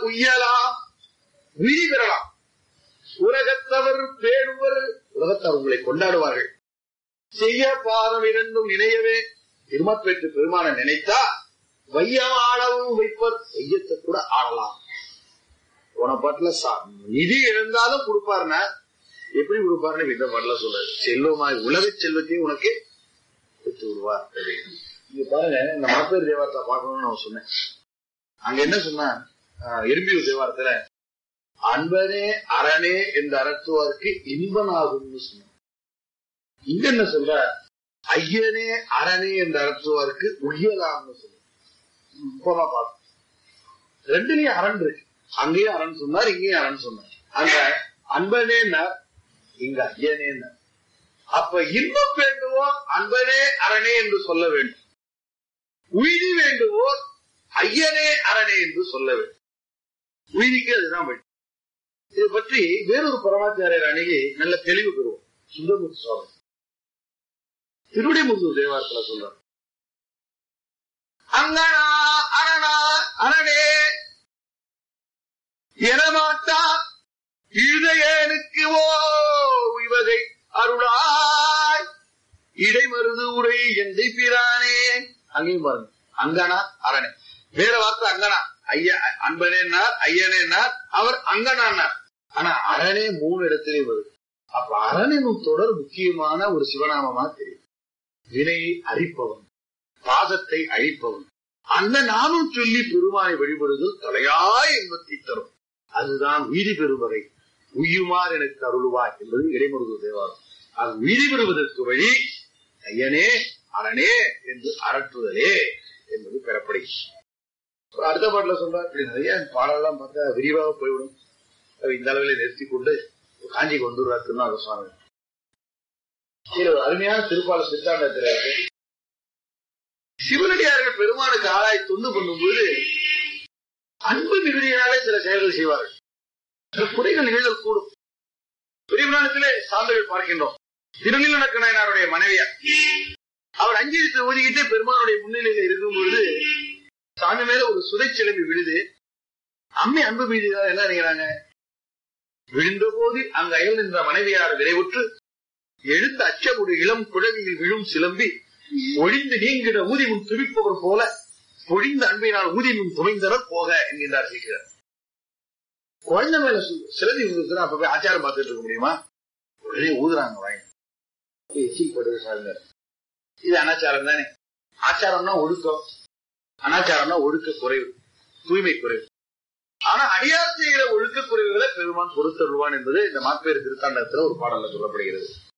உய்யலாம் உயிரி பெறலாம் உலகத்தவர் பேணுவர் உலகத்தவர் உங்களை கொண்டாடுவார்கள் செய்ய பாதம் இரண்டும் நினையவே திருமப்பெற்று பெருமான நினைத்தா வையம் ஆளவும் வைப்பர் வையத்தை கூட ஆளலாம் போன பாட்டுல சா- நிதி இழந்தாலும் கொடுப்பாருன்னா எப்படி கொடுப்பாருன்னு இந்த பாட்டுல சொல்றாரு செல்வமாய் உலக செல்வத்தையும் உனக்கு கொடுத்து விடுவார் அப்படின்னு. இங்க பாருங்க இந்த மாப்பேர் தேவாரத்தை பார்க்கணும்னு நான் சொன்னேன் அங்க என்ன சொன்னா எறும்பியூர் தேவாரத்துல அன்பனே அரணே என்று அரற்றுவார்க்கு இன்பனாகும்னு சொன்னான் இங்க என்ன சொல்ற ஐயனே அரணே என்று அரற்றுவார்க்கு உய்யலாம்னு சொல்ல இப்பதான் பார்த்தோம் ரெண்டுலயும் அரண் இருக்கு அங்கேயும் அரண் சொன்னார் இங்கேயும் அரண் சொன்னார் அந்த அன்பனேன்னா இங்க ஐயனேன்னா அப்ப இன்பம் வேண்டுவோர் அன்பனே அரணே என்று சொல்ல வேண்டும் உயிரி வேண்டுவோர் ஐயனே அரணே என்று சொல்ல வேண்டும் உயிரிக்கு அதுதான் வேண்டும் இதை பற்றி வேறொரு பரமாச்சாரியர் அணுகி நல்ல தெளிவு பெறுவோம் சுந்தரமூர்த்தி சுவாமி திருவிடைமுருகர் தேவாரத்துல சொல்றார் அங்கனா அரணா அரணே எனமாட்டா இருதயனுக்கு ஓ உய்வகை அருளாய் இடைமருது உரை எந்தை பிரானே அங்கேயும் பாருங்க அங்கனா அரணே வேற வார்த்தை அங்கனா ஐயா அன்பனேனார் ஐயனேனார் அவர் அங்கனானார் ஆனா அரணே மூணு இடத்திலே வருது அப்ப அரணினும் தொடர் முக்கியமான ஒரு சிவநாமமா தெரியும் வினையை அழிப்பவன் பாசத்தை அழிப்பவன் அந்த நாமும் சொல்லி பெருமானை வழிபடுதல் தலையாய் இன்பத்தை தரும் அதுதான் வீதி பெறுவதை உய்யுமார் எனக்கு அருள்வாய் என்பது இடைமுருகு தேவாரம் அது உயிரி பெறுவதற்கு வழி ஐயனே அரணே என்று அரற்றுதலே என்பது பெறப்படுகிறது அடுத்த பாட்டுல சொல்றார் இப்படி நிறைய பாடலாம் பார்த்தா விரிவாக போய்விடும் அவர் இந்த அளவில் நிறுத்தி கொண்டு காஞ்சி கொண்டு வருவார் திருநாக சுவாமி இதுல ஒரு அருமையான திருப்பால சித்தாண்டத்தில் இருக்கு சிவனடியார்கள் பெருமானுக்கு ஆளாய் தொண்டு பண்ணும்போது அன்பு மிகுதியினாலே சில செயல்கள் செய்வார்கள் சில குறைகள் நிகழ்தல் கூடும் பெரியபுராணத்திலே சான்றுகள் பார்க்கின்றோம் திருநீலனக்க நாயனாருடைய மனைவியார் அவர் அஞ்சலித்து ஊதிக்கிட்டு பெருமானுடைய முன்னிலையில இருக்கும் பொழுது சாமி மேல ஒரு சுதை சிலம்பி விழுது அம்மி அன்பு மீதுதான் என்ன நினைக்கிறாங்க விழுந்த போது அங்க அயல் நின்ற மனைவியார் விரைவுற்று எழுந்த அச்சமுடு இளம் குழவியில் விழும் சிலம்பி ஒழிந்து நீங்கிட ஊதிமுன் துடிப்பவர் போல பொழிந்த அன்பினால் ஊதிமுன் துமைந்தனர் போக என்கின்றார் சீக்கிரம் குழந்தை மேல சு- சிலந்தி விழுந்துச்சுன்னா அப்ப போய் ஆச்சாரம் பார்த்துட்டு இருக்க முடியுமா உடனே ஊதுறாங்க வாங்க எச்சில் படுது சாருங்க இது அனாச்சாரம் தானே ஆச்சாரம்னா ஒழுக்கம் அனாச்சாரம்னா ஒழுக்க குறைவு தூய்மை குறைவு ஆனா அடியார் செய்கிற ஒழுக்க குறைவுகளை பெருமான் பொறுத்தருவான் என்பது இந்த மாப்பேறு திருத்தாண்டத்துல ஒரு பாடல்ல சொல்லப்படுகிறது